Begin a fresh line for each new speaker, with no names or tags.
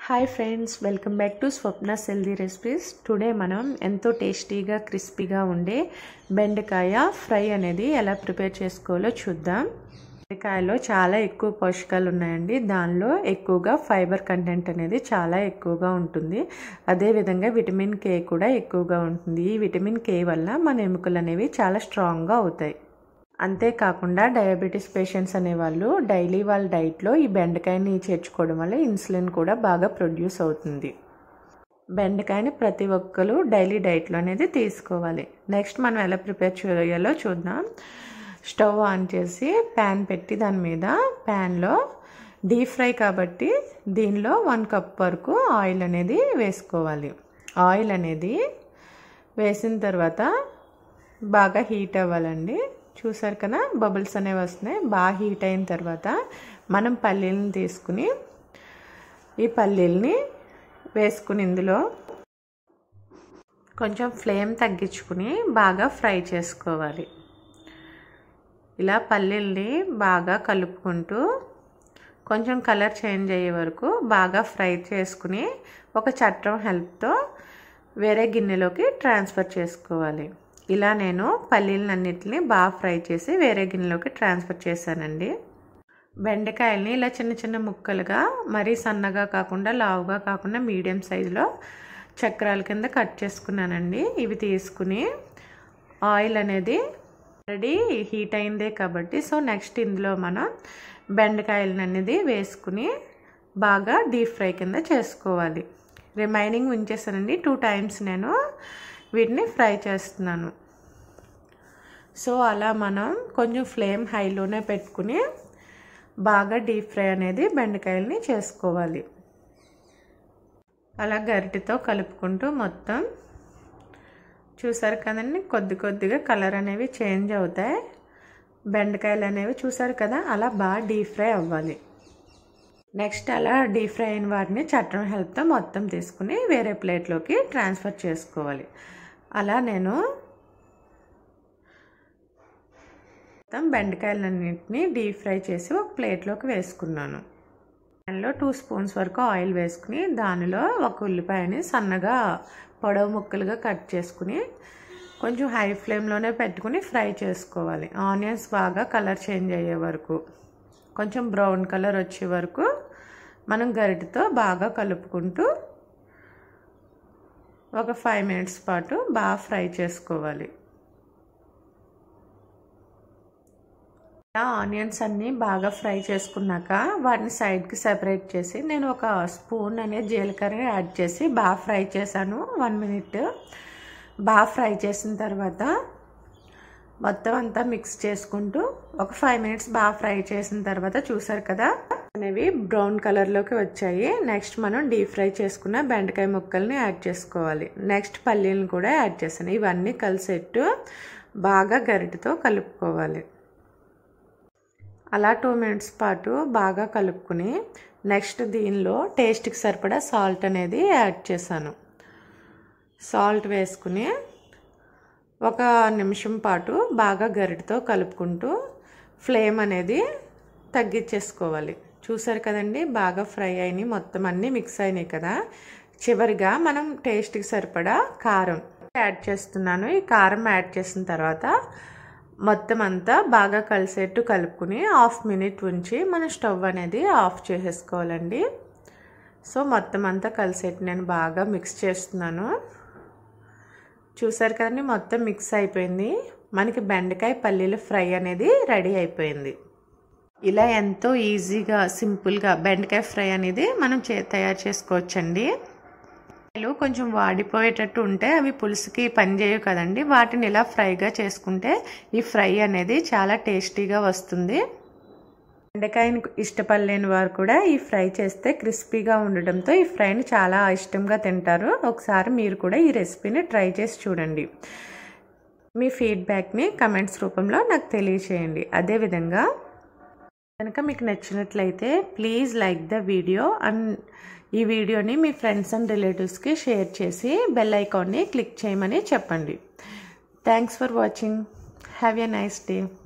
hi friends welcome back to Swapna healthy recipes today మనం ఎంతో టేస్టీగా క్రిస్పీగా ఉండే బెండకాయ ఫ్రై అనేది ఎలా ప్రిపేర్ చేసుకోవాలో చూద్దాం బెండకాయలో చాలా ఎక్కువ పోషకాలు ఉన్నాయండి దానిలో ఎక్కువగా ఫైబర్ కంటెంట్ అనేది చాలా ఎక్కువగా ఉంటుంది అదేవిధంగా విటమిన్ కే కూడా ఎక్కువగా ఉంటుంది ఈ విటమిన్ కే వల్ల మన ఎముకలు అనేవి చాలా స్ట్రాంగ్గా అవుతాయి అంతేకాకుండా డయాబెటీస్ పేషెంట్స్ అనేవాళ్ళు డైలీ వాళ్ళ డైట్లో ఈ బెండకాయని చేర్చుకోవడం వల్ల ఇన్సులిన్ కూడా బాగా ప్రొడ్యూస్ అవుతుంది బెండకాయని ప్రతి ఒక్కరు డైలీ డైట్లో అనేది తీసుకోవాలి నెక్స్ట్ మనం ఎలా ప్రిపేర్ చేయాలో చూద్దాం స్టవ్ ఆన్ చేసి ప్యాన్ పెట్టి దాని మీద ప్యాన్లో డీప్ ఫ్రై కాబట్టి దీనిలో వన్ కప్ వరకు ఆయిల్ అనేది వేసుకోవాలి ఆయిల్ అనేది వేసిన తర్వాత బాగా హీట్ అవ్వాలండి చూసారు కదా బబుల్స్ అనేవి వస్తున్నాయి బాగా హీట్ అయిన తర్వాత మనం పల్లీలను తీసుకుని ఈ పల్లీల్ని వేసుకుని ఇందులో కొంచెం ఫ్లేమ్ తగ్గించుకుని బాగా ఫ్రై చేసుకోవాలి ఇలా పల్లీల్ని బాగా కలుపుకుంటూ కొంచెం కలర్ చేంజ్ అయ్యే వరకు బాగా ఫ్రై చేసుకుని ఒక చట్టం హెల్ప్తో వేరే గిన్నెలోకి ట్రాన్స్ఫర్ చేసుకోవాలి ఇలా నేను పల్లీలన్నింటిని బాగా ఫ్రై చేసి వేరే గిన్నెలోకి ట్రాన్స్ఫర్ చేశానండి బెండకాయల్ని ఇలా చిన్న చిన్న ముక్కలుగా మరీ సన్నగా కాకుండా లావుగా కాకుండా మీడియం సైజులో చక్రాల కింద కట్ చేసుకున్నానండి ఇవి తీసుకుని ఆయిల్ అనేది ఆల్రెడీ హీట్ అయిందే కాబట్టి సో నెక్స్ట్ ఇందులో మనం బెండకాయలను అనేది వేసుకుని బాగా డీప్ ఫ్రై కింద చేసుకోవాలి రిమైనింగ్ ఉంచేసానండి టూ టైమ్స్ నేను వీటిని ఫ్రై చేస్తున్నాను సో అలా మనం కొంచెం ఫ్లేమ్ హైలోనే పెట్టుకుని బాగా డీప్ ఫ్రై అనేది బెండకాయలని చేసుకోవాలి అలా గరిటితో కలుపుకుంటూ మొత్తం చూసారు కదండి కొద్ది కొద్దిగా కలర్ అనేవి చేంజ్ అవుతాయి బెండకాయలు అనేవి చూసారు కదా అలా బాగా డీప్ ఫ్రై అవ్వాలి నెక్స్ట్ అలా డీప్ ఫ్రై అయిన వాటిని చట్టం హెల్ప్తో మొత్తం తీసుకుని వేరే ప్లేట్లోకి ట్రాన్స్ఫర్ చేసుకోవాలి అలా నేను మొత్తం బెండకాయలన్నింటినీ డీప్ ఫ్రై చేసి ఒక ప్లేట్లోకి వేసుకున్నాను దానిలో టూ స్పూన్స్ వరకు ఆయిల్ వేసుకుని దానిలో ఒక ఉల్లిపాయని సన్నగా పొడవు ముక్కలుగా కట్ చేసుకుని కొంచెం హై ఫ్లేమ్లోనే పెట్టుకుని ఫ్రై చేసుకోవాలి ఆనియన్స్ బాగా కలర్ చేంజ్ అయ్యే వరకు కొంచెం బ్రౌన్ కలర్ వచ్చే వరకు మనం గరిటతో బాగా కలుపుకుంటూ ఒక ఫైవ్ మినిట్స్ పాటు బాగా ఫ్రై చేసుకోవాలి ఆనియన్స్ అన్నీ బాగా ఫ్రై చేసుకున్నాక వాటిని సైడ్కి సెపరేట్ చేసి నేను ఒక స్పూన్ అనేది జీలకర్ర యాడ్ చేసి బాగా ఫ్రై చేశాను వన్ మినిట్ బాగా ఫ్రై చేసిన తర్వాత మొత్తం అంతా మిక్స్ చేసుకుంటూ ఒక ఫైవ్ మినిట్స్ బాగా ఫ్రై చేసిన తర్వాత చూసారు కదా అనేవి బ్రౌన్ కలర్లోకి వచ్చాయి నెక్స్ట్ మనం డీప్ ఫ్రై చేసుకున్న బెండకాయ ముక్కల్ని యాడ్ చేసుకోవాలి నెక్స్ట్ పల్లీలను కూడా యాడ్ చేశాను ఇవన్నీ కలిసేట్టు బాగా గరిటతో కలుపుకోవాలి అలా టూ మినిట్స్ పాటు బాగా కలుపుకుని నెక్స్ట్ దీనిలో టేస్ట్కి సరిపడా సాల్ట్ అనేది యాడ్ చేశాను సాల్ట్ వేసుకుని ఒక నిమిషం పాటు బాగా గరిటతో కలుపుకుంటూ ఫ్లేమ్ అనేది తగ్గించేసుకోవాలి చూసారు కదండి బాగా ఫ్రై అయినాయి మొత్తం అన్నీ మిక్స్ అయినాయి కదా చివరిగా మనం టేస్ట్కి సరిపడా కారం యాడ్ చేస్తున్నాను ఈ కారం యాడ్ చేసిన తర్వాత మొత్తం అంతా బాగా కలిసేట్టు కలుపుకుని హాఫ్ మినిట్ ఉంచి మన స్టవ్ అనేది ఆఫ్ చేసేసుకోవాలండి సో మొత్తం అంతా కలిసేట్టు నేను బాగా మిక్స్ చేస్తున్నాను చూసారు కదండి మొత్తం మిక్స్ అయిపోయింది మనకి బెండకాయ పల్లీల ఫ్రై అనేది రెడీ అయిపోయింది ఇలా ఎంతో ఈజీగా సింపుల్గా బెండకాయ ఫ్రై అనేది మనం చే తయారు చేసుకోవచ్చండి కొంచెం వాడిపోయేటట్టు ఉంటే అవి పులుసుకి పని చేయవు కదండి వాటిని ఇలా ఫ్రైగా చేసుకుంటే ఈ ఫ్రై అనేది చాలా టేస్టీగా వస్తుంది బెండకాయని ఇష్టపడలేని వారు కూడా ఈ ఫ్రై చేస్తే క్రిస్పీగా ఉండడంతో ఈ ఫ్రైని చాలా ఇష్టంగా తింటారు ఒకసారి మీరు కూడా ఈ రెసిపీని ట్రై చేసి చూడండి మీ ఫీడ్బ్యాక్ని కమెంట్స్ రూపంలో నాకు తెలియచేయండి అదేవిధంగా కనుక మీకు నచ్చినట్లయితే please like the video and ఈ వీడియోని మీ ఫ్రెండ్స్ అండ్ రిలేటివ్స్కి షేర్ చేసి బెల్ ఐకాన్ని క్లిక్ చేయమని చెప్పండి thanks for watching have a nice day